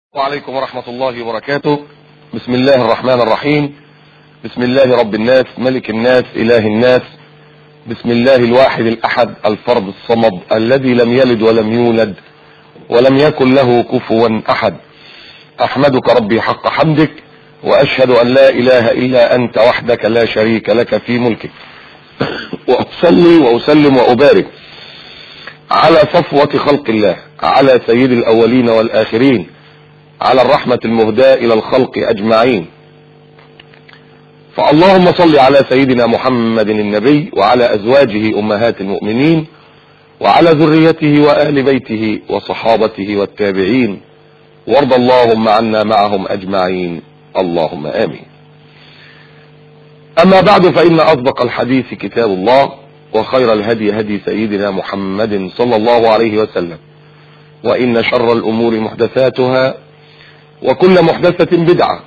وعليكم ورحمة الله وبركاته بسم الله الرحمن الرحيم بسم الله رب الناس ملك الناس إله الناس بسم الله الواحد الأحد الفرد الصمد الذي لم يلد ولم يولد ولم يكن له كفوا أحد أحمدك ربي حق حمدك وأشهد أن لا إله إلا أنت وحدك لا شريك لك في ملكك وأصلي وأسلم وأبارك على صفوة خلق الله على سيد الأولين والآخرين على الرحمة المهداة إلى الخلق أجمعين فاللهم صل على سيدنا محمد النبي وعلى أزواجه أمهات المؤمنين وعلى ذريته وآل بيته وصحابته والتابعين وارض اللهم عنا معهم أجمعين اللهم آمين أما بعد فإن أصدق الحديث كتاب الله وخير الهدي هدي سيدنا محمد صلى الله عليه وسلم وإن شر الأمور محدثاتها وكل محدثة بدعة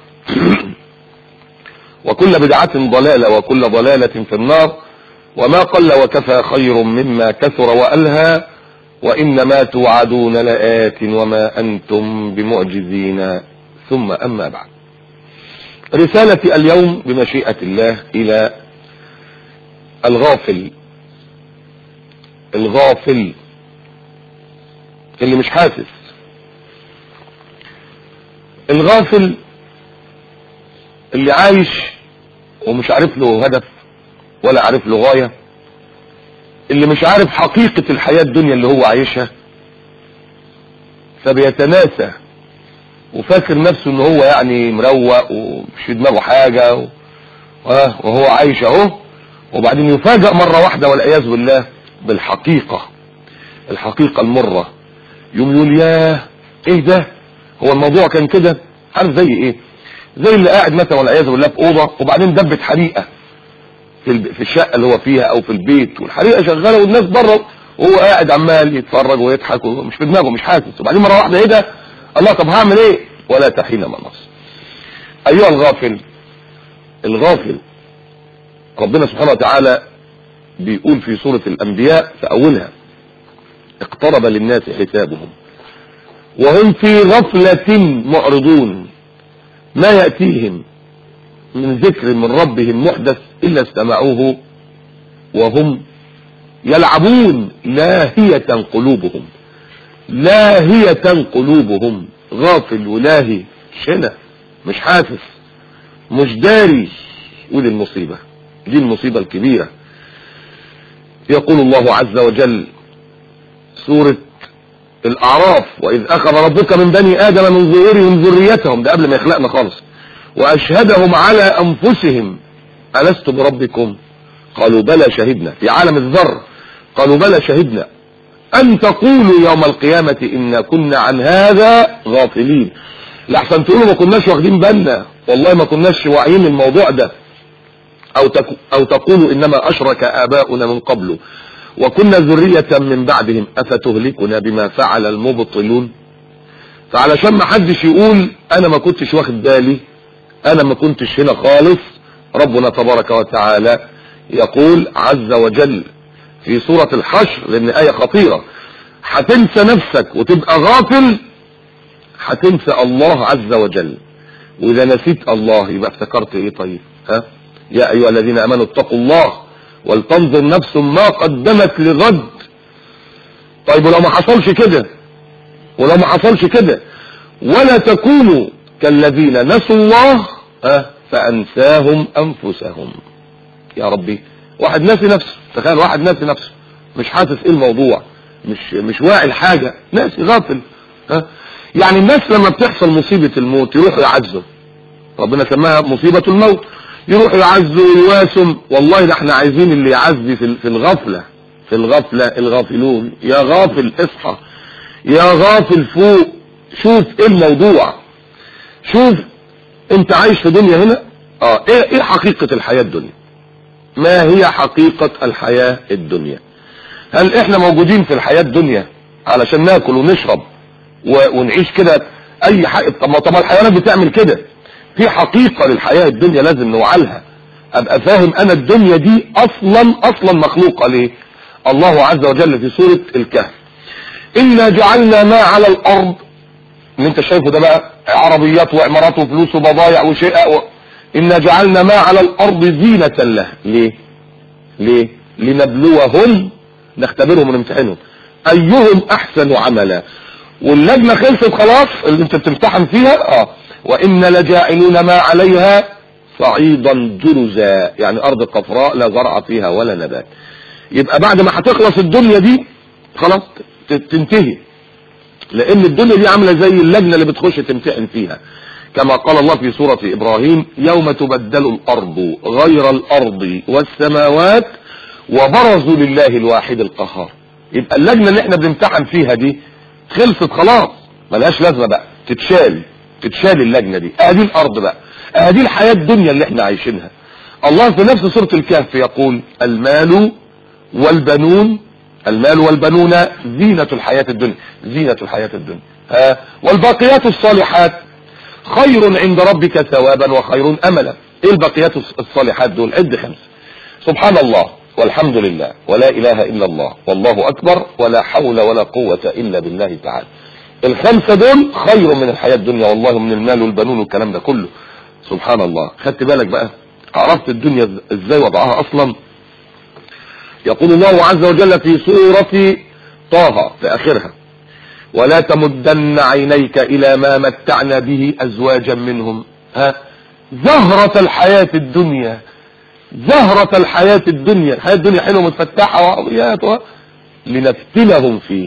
وكل بدعة ضلالة وكل ضلالة في النار وما قل وكفى خير مما كثر وألهى وإنما توعدون لآت وما أنتم بمعجزين ثم أما بعد رسالتي اليوم بمشيئة الله إلى الغافل الغافل اللي مش حاسس الغافل اللي عايش ومش عارف له هدف ولا عارف له غاية اللي مش عارف حقيقة الحياة الدنيا اللي هو عايشها فبيتناسى وفاكر نفسه ان هو يعني مروق ومش في دماغه حاجة و... وهو عايش اهو وبعدين يفاجأ مرة واحدة والعياذ بالله بالحقيقة الحقيقة المرة يوم يقول ياه ايه ده هو الموضوع كان كده عارف زي ايه زي اللي قاعد مثلا والعياذ بالله في اوضه وبعدين دبت حريقه في في الشقه اللي هو فيها او في البيت والحريقه شغاله والناس بره وهو قاعد عمال يتفرج ويضحك ومش في دماغه مش حاسس وبعدين مره واحده ايه ده الله طب هعمل ايه ولا تحين مناص ايها الغافل الغافل ربنا سبحانه وتعالى بيقول في سورة الانبياء في اولها اقترب للناس حسابهم وهم في غفلة معرضون ما يأتيهم من ذكر من ربهم محدث إلا استمعوه وهم يلعبون لاهية قلوبهم لاهية قلوبهم غافل ولاهي شنة مش حاسس مش داري ودي المصيبة دي المصيبة الكبيرة يقول الله عز وجل سورة الاعراف واذ اخذ ربك من بني ادم من ظهورهم ذريتهم ده قبل ما يخلقنا خالص واشهدهم على انفسهم الست بربكم قالوا بلى شهدنا في عالم الذر قالوا بلى شهدنا ان تقولوا يوم القيامة انا كنا عن هذا غافلين لحسن تقولوا ما كناش واخدين بالنا والله ما كناش واعيين الموضوع ده او, تك أو تقولوا انما اشرك اباؤنا من قبل وكنا ذرية من بعدهم افتهلكنا بما فعل المبطلون فعلشان ما حدش يقول انا ما كنتش واخد بالي انا ما كنتش هنا خالص ربنا تبارك وتعالى يقول عز وجل في سورة الحشر لان اية خطيرة هتنسى نفسك وتبقى غافل هتنسى الله عز وجل واذا نسيت الله يبقى افتكرت ايه طيب ها يا ايها الذين امنوا اتقوا الله ولتنظر نفس ما قدمت لغد طيب ولو ما حصلش كده ولو ما حصلش كده ولا تكونوا كالذين نسوا الله أه فأنساهم أنفسهم يا ربي واحد ناسي نفسه تخيل واحد ناسي نفسه مش حاسس ايه الموضوع مش مش واعي الحاجة ناسي غافل أه يعني الناس لما بتحصل مصيبة الموت يروحوا يعزوا ربنا سماها مصيبة الموت يروحوا يعزوا ويواسم والله ده احنا عايزين اللي يعزي في في الغفلة في الغفلة الغافلون يا غافل اصحى يا غافل فوق شوف ايه الموضوع شوف انت عايش في دنيا هنا اه ايه, ايه حقيقة الحياة الدنيا ما هي حقيقة الحياة الدنيا هل احنا موجودين في الحياة الدنيا علشان ناكل ونشرب ونعيش كده اي حاجة طب طب الحيوانات بتعمل كده في حقيقة للحياة الدنيا لازم نوعلها ابقى فاهم انا الدنيا دي اصلا اصلا مخلوقة ليه الله عز وجل في سورة الكهف إنا جعلنا ما على الأرض اللي انت شايفه ده بقى عربيات وعمارات وفلوس وبضايع وشقق و... إنا جعلنا ما على الأرض زينة له ليه ليه لنبلوهم نختبرهم ونمتحنهم أيهم أحسن عملا واللجنة خلصت خلاص اللي انت بتمتحن فيها اه وإن لجاعلون ما عليها صعيدا جرزا يعني أرض قفراء لا زرع فيها ولا نبات يبقى بعد ما هتخلص الدنيا دي خلاص تنتهي لان الدنيا دي عاملة زي اللجنة اللي بتخش تمتحن فيها كما قال الله في سورة ابراهيم يوم تبدل الارض غير الارض والسماوات وبرزوا لله الواحد القهار يبقى اللجنة اللي احنا بنمتحن فيها دي خلصت خلاص ملهاش لازمة بقى تتشال تتشال اللجنة دي ادي الارض بقى ادي الحياة الدنيا اللي احنا عايشينها الله في نفس سورة الكهف يقول المال والبنون المال والبنون زينة الحياة الدنيا زينة الحياة الدنيا ها والباقيات الصالحات خير عند ربك ثوابا وخير املا ايه الباقيات الصالحات دول عد خمس سبحان الله والحمد لله ولا اله الا الله والله اكبر ولا حول ولا قوة الا بالله تعالى الخمسة دول خير من الحياة الدنيا والله من المال والبنون والكلام ده كله سبحان الله خدت بالك بقى عرفت الدنيا ازاي وضعها اصلا يقول الله عز وجل في سورة طه في اخرها ولا تمدن عينيك الى ما متعنا به ازواجا منهم ها زهرة الحياة الدنيا زهرة الحياة الدنيا الحياة الدنيا حلوة متفتحة وعطيات لنفتنهم فيه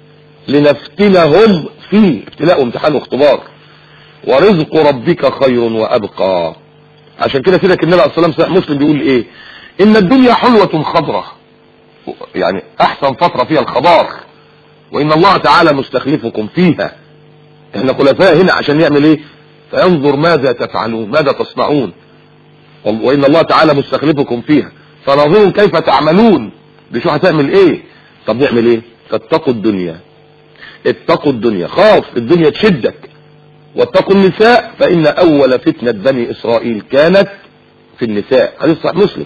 لنفتنهم فيه ابتلاء وامتحان واختبار ورزق ربك خير وابقى عشان كده سيدك النبي عليه الصلاه والسلام مسلم بيقول ايه ان الدنيا حلوة خضرة يعني احسن فترة فيها الخضار وان الله تعالى مستخلفكم فيها احنا خلفاء هنا عشان نعمل ايه فينظر ماذا تفعلون ماذا تصنعون وان الله تعالى مستخلفكم فيها فنظروا كيف تعملون بشو هتعمل ايه طب نعمل ايه فاتقوا الدنيا اتقوا الدنيا خاف الدنيا تشدك واتقوا النساء فان اول فتنة بني اسرائيل كانت في النساء حديث صحيح مسلم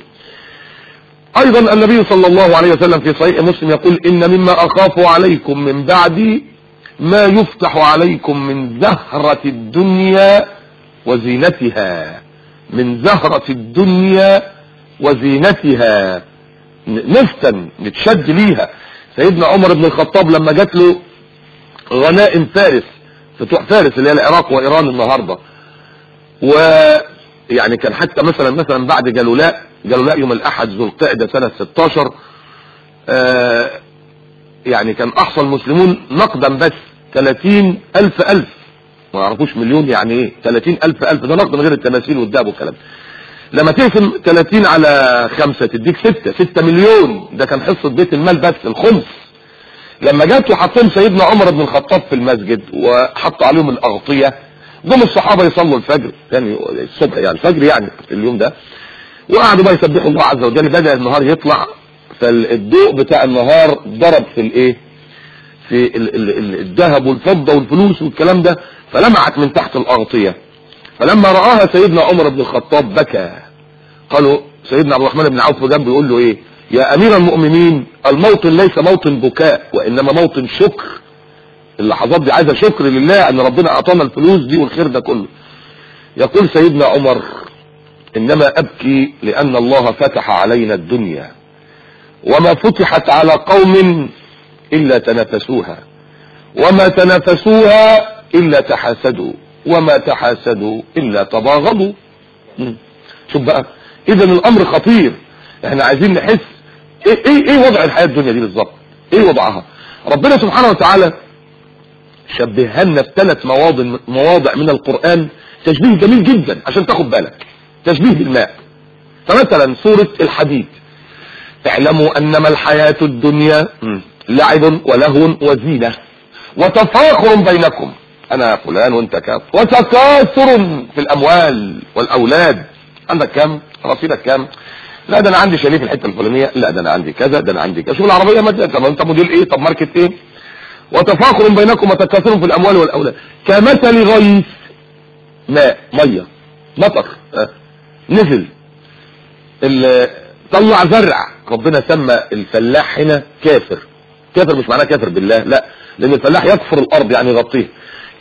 ايضا النبي صلى الله عليه وسلم في صحيح مسلم يقول ان مما اخاف عليكم من بعدي ما يفتح عليكم من زهرة الدنيا وزينتها من زهرة الدنيا وزينتها نفتن نتشد ليها سيدنا عمر بن الخطاب لما جات له غنائم فارس فتوح فارس اللي هي العراق وايران النهاردة ويعني كان حتى مثلا مثلا بعد جلولاء جلولاء يوم الاحد ذو القعدة سنة 16 آه يعني كان احصى المسلمون نقدا بس 30 الف الف ما يعرفوش مليون يعني ايه 30 الف الف ده نقد من غير التماثيل والذهب والكلام لما تقسم 30 على 5 تديك 6 6 مليون ده كان حصة بيت المال بس الخمس لما جات وحطهم سيدنا عمر بن الخطاب في المسجد وحط عليهم الاغطية جم الصحابة يصلوا الفجر يعني الصبح يعني الفجر يعني اليوم ده وقعدوا بقى يسبحوا الله عز وجل بدأ النهار يطلع فالضوء بتاع النهار ضرب في الايه في الذهب والفضة والفلوس والكلام ده فلمعت من تحت الأغطية فلما رآها سيدنا عمر بن الخطاب بكى قالوا سيدنا عبد الرحمن بن عوف جنبه يقول له ايه يا امير المؤمنين الموطن ليس موطن بكاء وانما موطن شكر اللحظات دي عايزه شكر لله ان ربنا اعطانا الفلوس دي والخير ده كله يقول سيدنا عمر انما ابكي لان الله فتح علينا الدنيا وما فتحت على قوم الا تنافسوها وما تنافسوها الا تحاسدوا وما تحاسدوا الا تباغضوا شوف بقى اذا الامر خطير احنا عايزين نحس ايه ايه, إيه وضع الحياة الدنيا دي بالظبط ايه وضعها ربنا سبحانه وتعالى شبهها لنا في ثلاث مواضع مواضع من القرآن تشبيه جميل جدا عشان تاخد بالك تشبيه بالماء فمثلا سورة الحديد اعلموا انما الحياة الدنيا لعب ولهو وزينة وتفاخر بينكم انا فلان وانت كام وتكاثر في الاموال والاولاد عندك كام رصيدك كام لا ده انا عندي شاليه في الحته الفلانيه لا ده انا عندي كذا ده انا عندي كذا شوف العربيه مادة طب انت موديل ايه طب ماركت ايه وتفاخر بينكم وتكاثر في الاموال والاولاد كمثل غيث ماء ميه مطر اه. نزل طلع زرع ربنا سمى الفلاح هنا كافر كافر مش معناه كافر بالله لا لان الفلاح يكفر الارض يعني يغطيها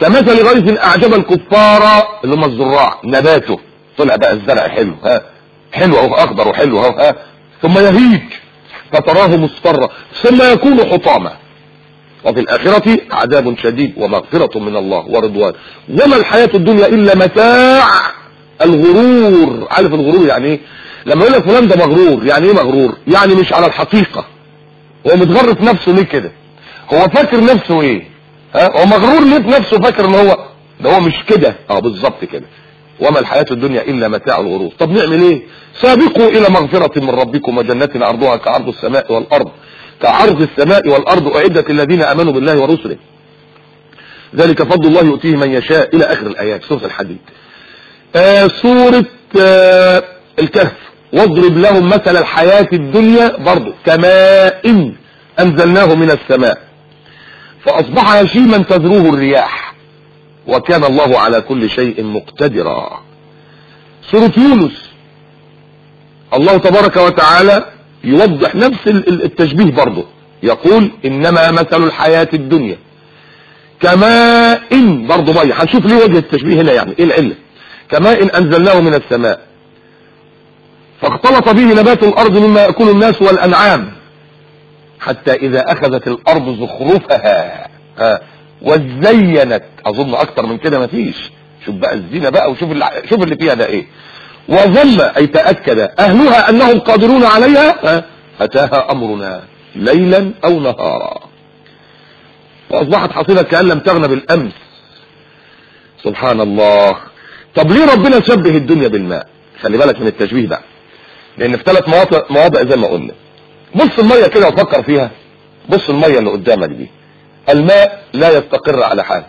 كمثل غيث اعجب الكفار اللي هم الزراع نباته طلع بقى الزرع حلو ها حلو اهو اخضر وحلو اهو ها ثم يهيج فتراه مصفرا ثم يكون حطاما وفي الآخرة عذاب شديد ومغفرة من الله ورضوان وما الحياة الدنيا إلا متاع الغرور عارف الغرور يعني ايه لما يقول لك فلان ده مغرور يعني ايه مغرور يعني مش على الحقيقة هو متغر في نفسه ليه كده هو فاكر نفسه ايه ها هو مغرور ليه في نفسه فاكر ان هو ده هو مش كده اه بالظبط كده وما الحياة الدنيا إلا متاع الغرور طب نعمل ايه سابقوا إلى مغفرة من ربكم وجنة عرضها كعرض السماء والأرض كعرض السماء والأرض أعدت الذين أمنوا بالله ورسله ذلك فضل الله يؤتيه من يشاء إلى آخر الآيات سورة الحديد آه سورة آه الكهف واضرب لهم مثل الحياة الدنيا برضو كماء أنزلناه من السماء فأصبح هشيما تذروه الرياح وكان الله على كل شيء مقتدرا سورة يونس الله تبارك وتعالى يوضح نفس التشبيه برضه يقول إنما مثل الحياة الدنيا كماء برضه مية هنشوف ليه وجه التشبيه هنا يعني ايه العلة كماء أنزلناه من السماء فاختلط به نبات الأرض مما يأكل الناس والأنعام حتى إذا أخذت الأرض زخرفها ها وزينت أظن أكتر من كده مفيش شوف بقى الزينة بقى وشوف اللي, شوف اللي فيها ده إيه وظن أي تأكد أهلها أنهم قادرون عليها ها أتاها أمرنا ليلا أو نهارا وأصبحت حصيلة كأن لم تغنى بالأمس سبحان الله طب ليه ربنا شبه الدنيا بالماء خلي بالك من التشبيه بقى لان في ثلاث مواضع مواضع زي ما قلنا بص الميه كده وفكر فيها بص الميه اللي قدامك دي الماء لا يستقر على حال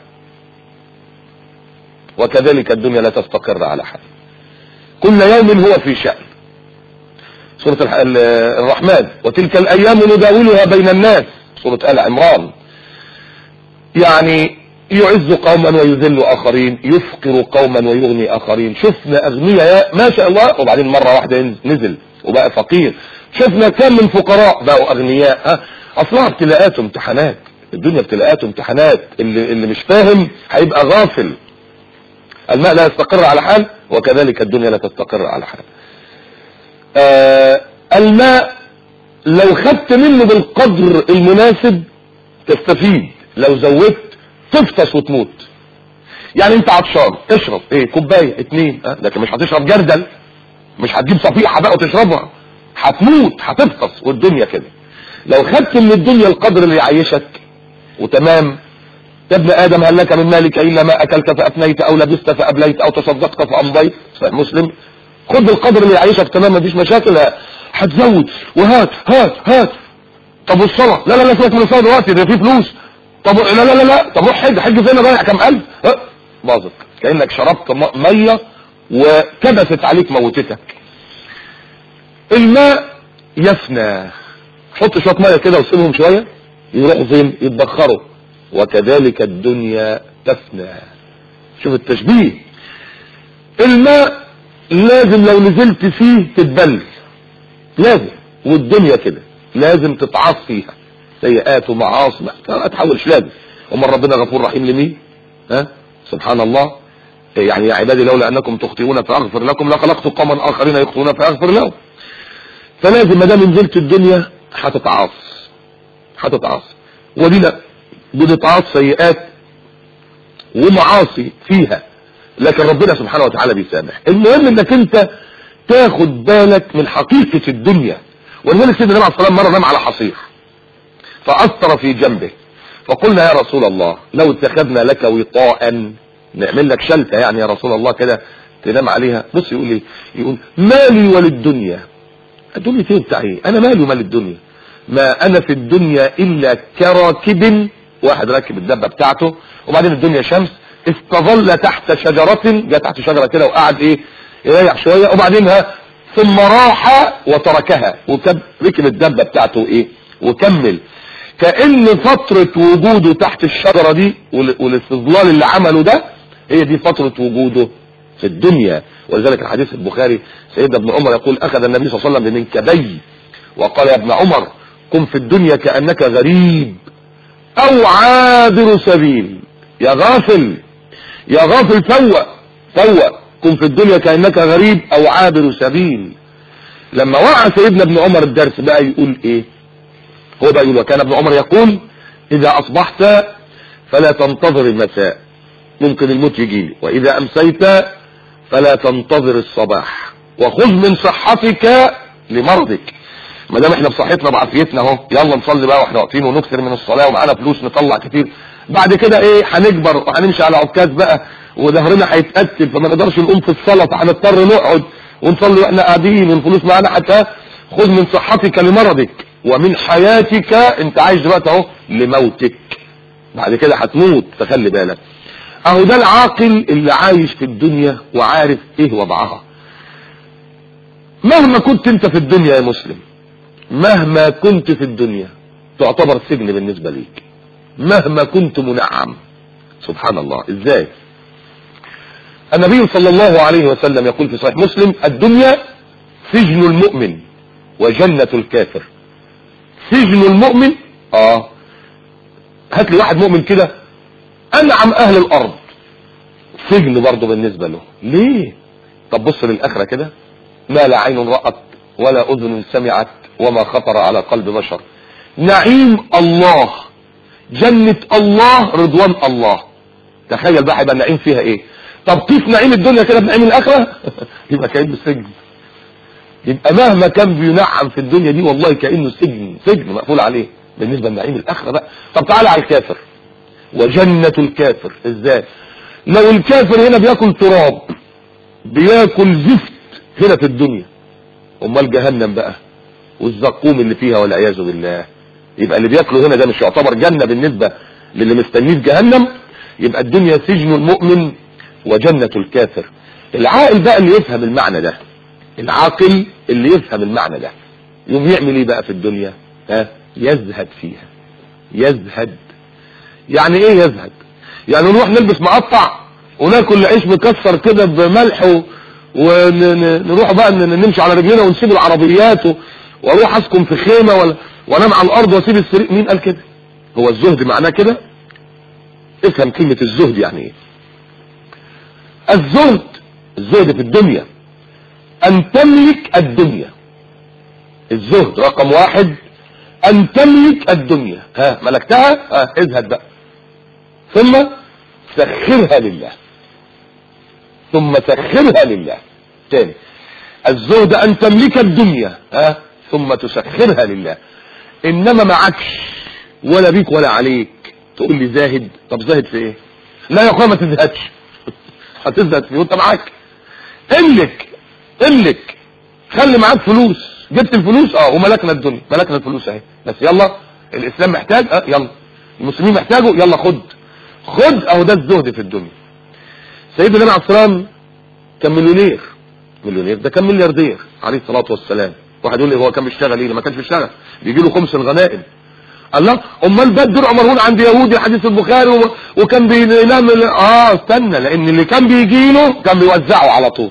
وكذلك الدنيا لا تستقر على حال كل يوم هو في شأن سورة الرحمن وتلك الأيام نداولها بين الناس سورة آل عمران يعني يعز قوما ويذل آخرين يفقر قوما ويغني آخرين شفنا أغنياء ما شاء الله وبعدين مرة واحدة نزل وبقى فقير شفنا كم من فقراء بقوا أغنياء ها أصلها ابتلاءات وامتحانات الدنيا ابتلاءات وامتحانات اللي, اللي مش فاهم هيبقى غافل الماء لا يستقر على حال وكذلك الدنيا لا تستقر على حال آه الماء لو خدت منه بالقدر المناسب تستفيد لو زودت تفطس وتموت يعني انت عطشان اشرب ايه كوبايه اتنين اه لكن مش هتشرب جردل مش هتجيب صفيحه بقى وتشربها هتموت هتفطس والدنيا كده لو خدت من الدنيا القدر اللي يعيشك وتمام يا ابن ادم هل لك من مالك الا ما اكلت فافنيت او لبست فابليت او تصدقت فامضيت صحيح مسلم خد القدر اللي يعيشك تمام مفيش مشاكل هتزود وهات هات هات طب والصلاه لا لا لا سيبك من الصلاه دلوقتي ده في فلوس طب لا لا لا لا طب روح حج حج فين ضايع كام الف اه باظت كانك شربت ميه وكبست عليك موتتك الماء يفنى حط شويه ميه كده وسيبهم شويه يروحوا فين يتبخروا وكذلك الدنيا تفنى شوف التشبيه الماء لازم لو نزلت فيه تتبل لازم والدنيا كده لازم تتعاص فيها سيئات ومعاصي ما تحولش لازم امال ربنا غفور رحيم لمين ها سبحان الله يعني يا عبادي لولا انكم تخطئون فاغفر لكم لخلقت قوما اخرين يخطئون فاغفر لهم فلازم ما دام نزلت الدنيا هتتعاص هتتعاص ودي لا بنتعاص سيئات ومعاصي فيها لكن ربنا سبحانه وتعالى بيسامح المهم انك انت تاخد بالك من حقيقة الدنيا ولذلك سيدنا النبي عليه الصلاه مره نام على حصير فاثر في جنبه فقلنا يا رسول الله لو اتخذنا لك وطاء نعمل لك شلته يعني يا رسول الله كده تنام عليها بص يقول ايه يقول مالي وللدنيا الدنيا فين بتاع ايه انا مالي ومال الدنيا ما انا في الدنيا الا كراكب واحد راكب الدبه بتاعته وبعدين الدنيا شمس استظل تحت شجرة جاء تحت شجرة كده وقعد ايه يريح شوية وبعدين ها ثم راح وتركها وركب الدبة بتاعته ايه وكمل كأن فترة وجوده تحت الشجرة دي والاستظلال اللي عمله ده هي دي فترة وجوده في الدنيا ولذلك الحديث البخاري سيدنا ابن عمر يقول اخذ النبي صلى الله عليه وسلم بمنكبي وقال يا ابن عمر كن في الدنيا كأنك غريب او عابر سبيل يا غافل يا غافل فوق فوق كن في الدنيا كأنك غريب او عابر سبيل لما وقع سيدنا ابن عمر الدرس بقى يقول ايه هو بقى يقول وكان ابن عمر يقول اذا اصبحت فلا تنتظر المساء ممكن الموت يجي لي واذا امسيت فلا تنتظر الصباح وخذ من صحتك لمرضك ما دام احنا بصحتنا بعافيتنا اهو يلا نصلي بقى واحنا واقفين ونكثر من الصلاه ومعانا فلوس نطلع كتير بعد كده ايه هنكبر وهنمشي على عكاز بقى وظهرنا هيتقتل فما نقدرش نقوم في الصلاه فهنضطر نقعد ونصلي واحنا قاعدين والفلوس معانا حتى خذ من صحتك لمرضك ومن حياتك انت عايش دلوقتي اهو لموتك بعد كده هتموت فخلي بالك اهو ده العاقل اللي عايش في الدنيا وعارف ايه وضعها مهما كنت انت في الدنيا يا مسلم مهما كنت في الدنيا تعتبر سجن بالنسبة ليك مهما كنت منعم سبحان الله ازاي النبي صلى الله عليه وسلم يقول في صحيح مسلم الدنيا سجن المؤمن وجنة الكافر سجن المؤمن اه هات لي واحد مؤمن كده انعم اهل الارض سجن برضه بالنسبة له ليه طب بص للاخرة كده ما لا عين رأت ولا اذن سمعت وما خطر على قلب بشر نعيم الله جنة الله رضوان الله تخيل بقى هيبقى النعيم فيها ايه طب كيف نعيم الدنيا كده بنعيم الاخره يبقى كانه سجن يبقى مهما كان بينعم في الدنيا دي والله كانه سجن سجن مقفول عليه بالنسبه لنعيم الاخره بقى طب تعالى على الكافر وجنة الكافر ازاي لو الكافر هنا بياكل تراب بياكل زفت هنا في الدنيا امال جهنم بقى والزقوم اللي فيها والعياذ بالله يبقى اللي بياكله هنا ده مش يعتبر جنة بالنسبة للي مستنيه في جهنم يبقى الدنيا سجن المؤمن وجنة الكافر العاقل بقى اللي يفهم المعنى ده العاقل اللي يفهم المعنى ده يوم يعمل ايه بقى في الدنيا ها يزهد فيها يزهد يعني ايه يزهد يعني نروح نلبس مقطع وناكل عيش مكسر كده بملح ونروح بقى نمشي على رجلنا ونسيب العربيات واروح اسكن في خيمة ولا وانام على الارض واسيب السرير مين قال كده هو الزهد معناه كده افهم كلمة الزهد يعني ايه الزهد الزهد في الدنيا ان تملك الدنيا الزهد رقم واحد ان تملك الدنيا ها ملكتها ها ازهد بقى ثم سخرها لله ثم سخرها لله تاني الزهد ان تملك الدنيا ها ثم تسخرها لله انما معكش ولا بيك ولا عليك تقول لي زاهد طب زاهد في ايه لا يا اخويا ما تزهدش هتزهد في وانت معاك املك املك خلي معاك فلوس جبت الفلوس اه وملكنا الدنيا ملكنا الفلوس اهي بس يلا الاسلام محتاج اه يلا المسلمين محتاجوا يلا خد خد اهو ده الزهد في الدنيا سيدنا النبي عليه الصلاه كان مليونير مليونير ده كان ملياردير عليه الصلاه والسلام واحد يقول لي هو كان بيشتغل ايه ما كانش بيشتغل بيجي له خمس الغنائم الله امال بدر عمرهون عند يهودي حديث البخاري و... وكان بينام اه استنى لان اللي كان بيجي له كان بيوزعه على طول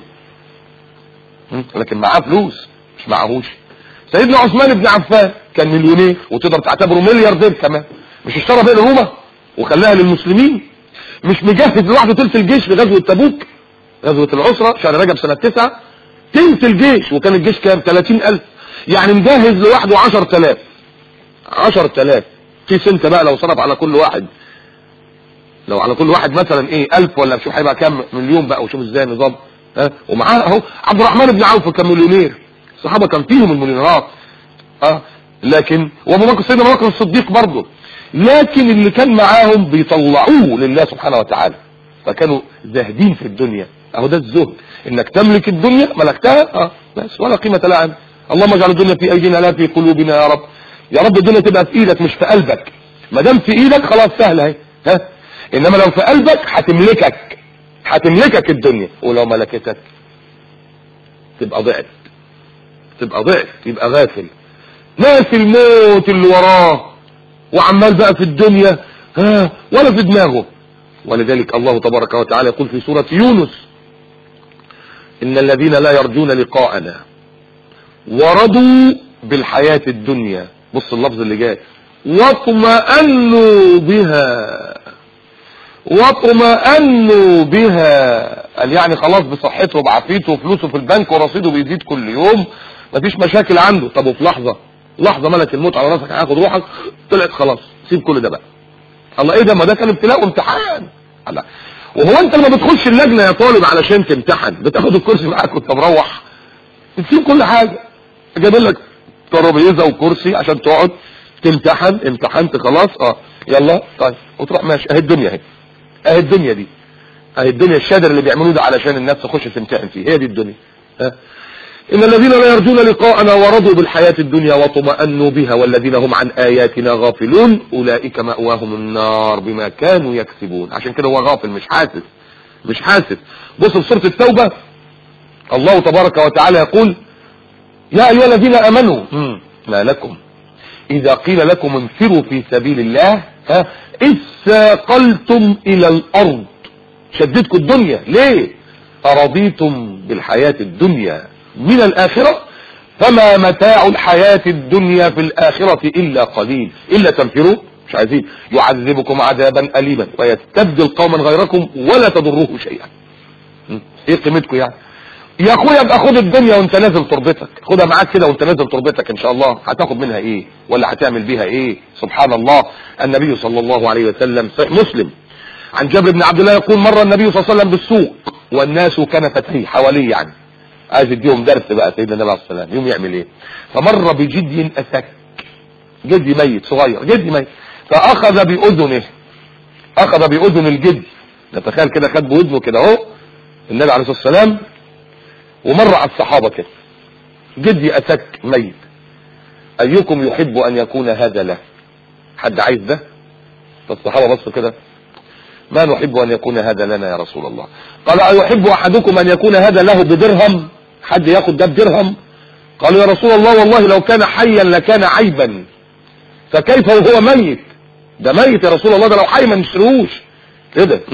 لكن معاه فلوس مش معهوش سيدنا عثمان بن عفان كان مليونير وتقدر تعتبره ملياردير كمان مش اشترى بئر روما وخلاها للمسلمين مش مجهز لوحده تلت الجيش لغزوه تبوك غزوه العسره شهر رجب سنه 9 تلت الجيش وكان الجيش كام 30000 يعني مجهز لوحده 10000 10000 في سنت بقى لو صرف على كل واحد لو على كل واحد مثلا ايه 1000 ولا شوف هيبقى كام مليون بقى وشوف ازاي النظام ها ومعاه اهو عبد الرحمن بن عوف كان مليونير الصحابه كان فيهم المليونيرات اه لكن وابو بكر سيدنا ابو بكر الصديق برضه لكن اللي كان معاهم بيطلعوه لله سبحانه وتعالى فكانوا زاهدين في الدنيا اهو ده الزهد انك تملك الدنيا ملكتها اه بس ولا قيمه لها اللهم اجعل الدنيا في ايدينا لا في قلوبنا يا رب يا رب الدنيا تبقى في ايدك مش في قلبك ما دام في ايدك خلاص سهله اهي ها انما لو في قلبك هتملكك هتملكك الدنيا ولو ملكتك تبقى ضعف تبقى ضعف يبقى غافل ناس الموت اللي وراه وعمال بقى في الدنيا ها ولا في دماغه ولذلك الله تبارك وتعالى يقول في سورة يونس إن الذين لا يرجون لقاءنا ورضوا بالحياة الدنيا بص اللفظ اللي جاي واطمأنوا بها واطمأنوا بها قال يعني خلاص بصحته وبعافيته وفلوسه في البنك ورصيده بيزيد كل يوم مفيش مشاكل عنده طب وفي لحظة لحظة ملك الموت على راسك هياخد روحك طلعت خلاص سيب كل ده بقى الله ايه ده ما ده كان ابتلاء وامتحان الله وهو انت لما بتخش اللجنة يا طالب علشان تمتحن بتاخد الكرسي معاك وانت مروح بتسيب كل حاجة جايب لك ترابيزه وكرسي عشان تقعد تمتحن امتحنت خلاص اه يلا طيب وتروح ماشي اهي الدنيا اهي اهي الدنيا دي اهي الدنيا الشادر اللي بيعملوه ده علشان الناس تخش تمتحن فيه هي دي الدنيا ها إن الذين لا يرجون لقاءنا ورضوا بالحياة الدنيا وطمأنوا بها والذين هم عن آياتنا غافلون أولئك مأواهم النار بما كانوا يكسبون عشان كده هو غافل مش حاسس مش حاسس بص في سورة التوبة الله تبارك وتعالى يقول يا أيها الذين أمنوا ما لكم إذا قيل لكم انفروا في سبيل الله ها إذ ساقلتم إلى الأرض شددكم الدنيا ليه أرضيتم بالحياة الدنيا من الآخرة فما متاع الحياة الدنيا في الآخرة إلا قليل إلا تنفروا مش عايزين يعذبكم عذابا أليما ويستبدل قوما غيركم ولا تضروه شيئا ايه قيمتكم يعني يا اخويا ابقى خد الدنيا وانت نازل تربتك خدها معاك كده وانت نازل تربتك ان شاء الله هتاخد منها ايه ولا هتعمل بيها ايه سبحان الله النبي صلى الله عليه وسلم مسلم عن جابر بن عبد الله يقول مر النبي صلى الله عليه وسلم بالسوق والناس كنفتيه حواليه يعني عايز يديهم درس بقى سيدنا النبي عليه السلام يوم يعمل ايه فمر بجدي اسك جدي ميت صغير جدي ميت فاخذ باذنه اخذ باذن الجدي نتخيل كده خد باذنه كده اهو النبي عليه الصلاه والسلام ومر على الصحابة كده جدي أسك ميت أيكم يحب أن يكون هذا له حد عايز ده فالصحابة بصوا كده ما نحب أن يكون هذا لنا يا رسول الله قال أيحب أحدكم أن يكون هذا له بدرهم حد ياخد ده بدرهم قالوا يا رسول الله والله لو كان حيا لكان عيبا فكيف وهو ميت ده ميت يا رسول الله ده لو حي ما نشتروش ايه ده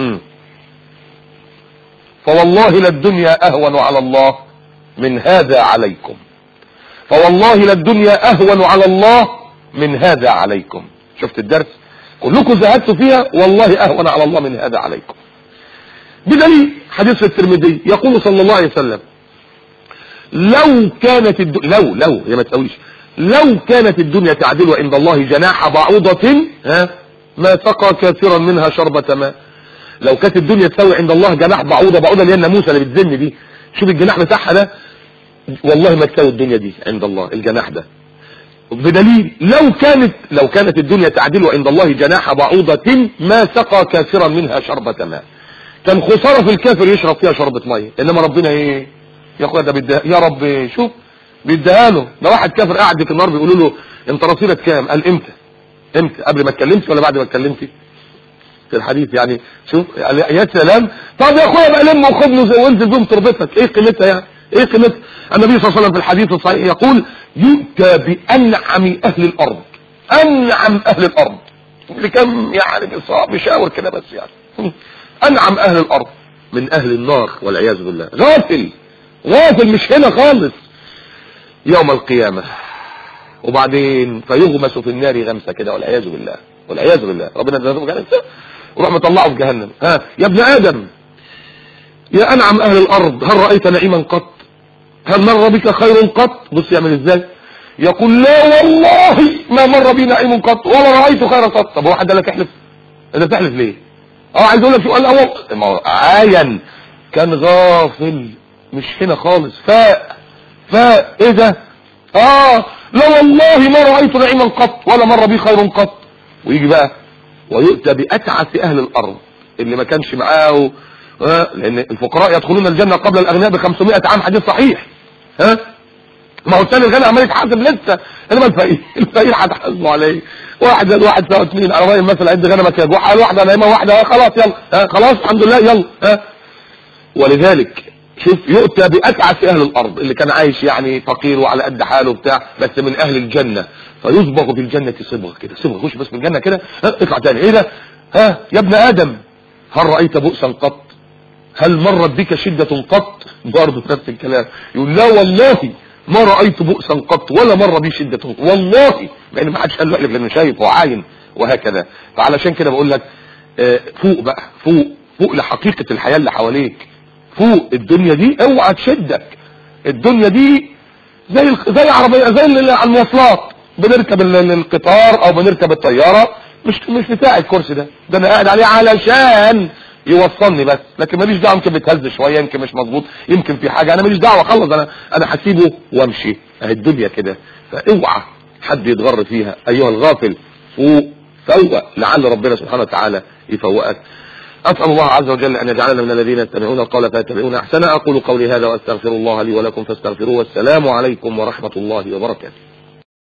فوالله للدنيا أهون على الله من هذا عليكم فوالله للدنيا أهون على الله من هذا عليكم شفت الدرس كلكم زهدتوا فيها والله أهون على الله من هذا عليكم بدليل حديث الترمذي يقول صلى الله عليه وسلم لو كانت الدنيا لو لو هي ما تقوليش لو كانت الدنيا تعدل عند الله جناح بعوضة ها ما سقى كثيرا منها شربة ماء لو كانت الدنيا تساوي عند الله جناح بعوضة بعوضة اللي هي الناموسة اللي بتزن دي شوف الجناح بتاعها ده والله ما تساوي الدنيا دي عند الله الجناح ده بدليل لو كانت لو كانت الدنيا تعدل عند الله جناح بعوضة ما سقى كافرا منها شربة ماء كان خسارة في الكافر يشرب فيها شربة مية انما ربنا ايه يا اخويا ده بيديها يا رب شوف بيديها له ده واحد كافر قاعد في النار بيقولوا له انت رصيدك كام قال امتى امتى قبل ما اتكلمت ولا بعد ما اتكلمت في الحديث يعني شوف يا سلام طب يا اخويا بقى لم وخد له وانزل بهم تربتك ايه قيمتها يعني ايه قيمتها النبي صلى الله عليه وسلم في الحديث الصحيح يقول يؤتى بانعم اهل الارض انعم اهل الارض لكم يعني بصعب بشاور كده بس يعني انعم اهل الارض من اهل النار والعياذ بالله غافل غافل مش هنا خالص يوم القيامة وبعدين فيغمس في النار غمسة كده والعياذ بالله والعياذ بالله ربنا يجزاهم جهنم وراح مطلعه في جهنم ها يا ابن ادم يا انعم اهل الارض هل رايت نعيما قط هل مر بك خير قط بص يعمل ازاي يقول لا والله ما مر بي نعيم قط ولا رايت خيرا قط طب هو حد قال لك احلف انت بتحلف ليه اه عايز اقول لك سؤال اول عاين كان غافل مش هنا خالص فاء فاء ايه ده اه لا والله ما رايت نعيما قط ولا مر بي خير قط ويجي بقى ويؤتى بأتعس أهل الأرض اللي ما كانش معاه ها لأن الفقراء يدخلون الجنة قبل الأغنياء ب 500 عام حديث صحيح ها ما هو الثاني الغني عمال يتحاسب لسه انما الفقير الفقير هتحاسبه على ايه واحد زائد واحد يساوي اثنين على راي المثل عند غنمك كده واحد واحده نايمه واحده خلاص يلا ها خلاص الحمد لله يلا ها ولذلك شوف يؤتى بأتعس أهل الأرض اللي كان عايش يعني فقير وعلى قد حاله بتاع بس من أهل الجنة فيصبغ في الجنة صبغ كده صبغ خش بس في الجنة كده اطلع تاني ايه ده ها يا ابن آدم هل رأيت بؤسا قط هل مرت بك شدة قط برضه نفس الكلام يقول لا والله ما رأيت بؤسا قط ولا مر بي شدة والله لأن ما حدش قال له احلف لأنه شايف وعاين وهكذا فعلشان كده بقول لك آه، فوق بقى فوق فوق لحقيقة الحياة اللي حواليك فوق الدنيا دي اوعى تشدك الدنيا دي زي الخ- زي عربية زي ال- المواصلات بنركب ال- ال- القطار او بنركب الطيارة مش مش بتاع الكرسي ده ده انا قاعد عليه علشان يوصلني بس لكن ماليش دعوه يمكن بتهز شويه يمكن مش مظبوط يمكن في حاجه انا ماليش دعوه خلص انا انا هسيبه وامشي اهي الدنيا كده فاوعى حد يتغر فيها ايها الغافل فوق فوق لعل ربنا سبحانه وتعالى يفوقك أسأل الله عز وجل أن يجعلنا من الذين يستمعون القول فيتبعون أحسنه أقول قولي هذا وأستغفر الله لي ولكم فاستغفروه والسلام عليكم ورحمة الله وبركاته